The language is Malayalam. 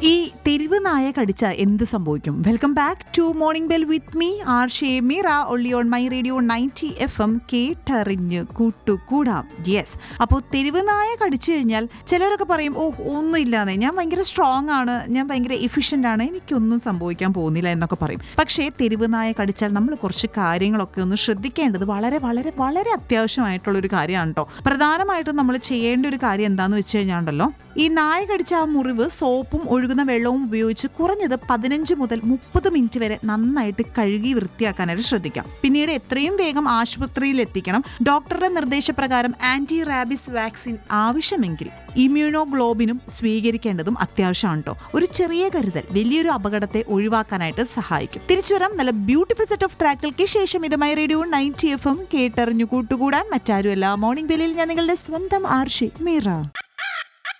ഈ തെരുവ് നായ കടിച്ച എന്ത് സംഭവിക്കും welcome back to morning bell with me R J Meera ഒള്ളി on my radio ninety F M കേട്ടറിഞ്ഞ് കൂട്ടുകൂടാം യെസ് അപ്പോൾ തെരുവ് നായ കടിച്ചു കഴിഞ്ഞാൽ ചിലരൊക്കെ പറയും ഓ ഒന്നുമില്ലാന്നേ ഞാൻ ഭയങ്കര സ്ട്രോങ് ആണ് ഞാൻ ഭയങ്കര എഫിഷ്യൻ്റ് ആണ് എനിക്കൊന്നും സംഭവിക്കാൻ പോകുന്നില്ല എന്നൊക്കെ പറയും പക്ഷേ തെരുവ് നായ കടിച്ചാൽ നമ്മൾ കുറച്ച് കാര്യങ്ങളൊക്കെ ഒന്ന് ശ്രദ്ധിക്കേണ്ടത് വളരെ വളരെ വളരെ അത്യാവശ്യമായിട്ടുള്ളൊരു കാര്യമാണ് കേട്ടോ പ്രധാനമായിട്ടും നമ്മൾ ചെയ്യേണ്ട ഒരു കാര്യം എന്താണെന്ന് വെച്ച് കഴിഞ്ഞാണ്ടല്ലോ ഈ നായ കടിച്ച ആ മുറിവ് സോപ്പും ഒഴുകുന്ന വെള്ളവും ഉപയോഗിച്ച് കുറഞ്ഞത് പതിനഞ്ച് മുതൽ മുപ്പത് മിനിറ്റ് വരെ നന്നായിട്ട് കഴുകി വൃത്തിയാക്കാനായിട്ട് ശ്രദ്ധിക്കാം പിന്നീട് എത്രയും വേഗം ആശുപത്രിയിൽ എത്തിക്കണം ഡോക്ടറുടെ നിർദ്ദേശപ്രകാരം ആന്റി റാബിസ് വാക്സിൻ ആവശ്യമെങ്കിൽ ഇമ്മ്യൂണോഗ്ലോബിനും സ്വീകരിക്കേണ്ടതും അത്യാവശ്യമാണ് കേട്ടോ ഒരു ചെറിയ കരുതൽ വലിയൊരു അപകടത്തെ ഒഴിവാക്കാനായിട്ട് സഹായിക്കും തിരിച്ചു വരാം നല്ല ബ്യൂട്ടിഫുൾ സെറ്റ് ഓഫ് ട്രാക്കുകൾക്ക് ശേഷം ഇതുമായി റേഡിയോ നയൻറ്റി എഫ് എം കേട്ടറിഞ്ഞു കൂട്ടുകൂടാൻ മറ്റാരുമല്ല മോർണിംഗ് ബെല്ലിൽ ഞാൻ നിങ്ങളുടെ സ്വന്തം ആർഷി മീറ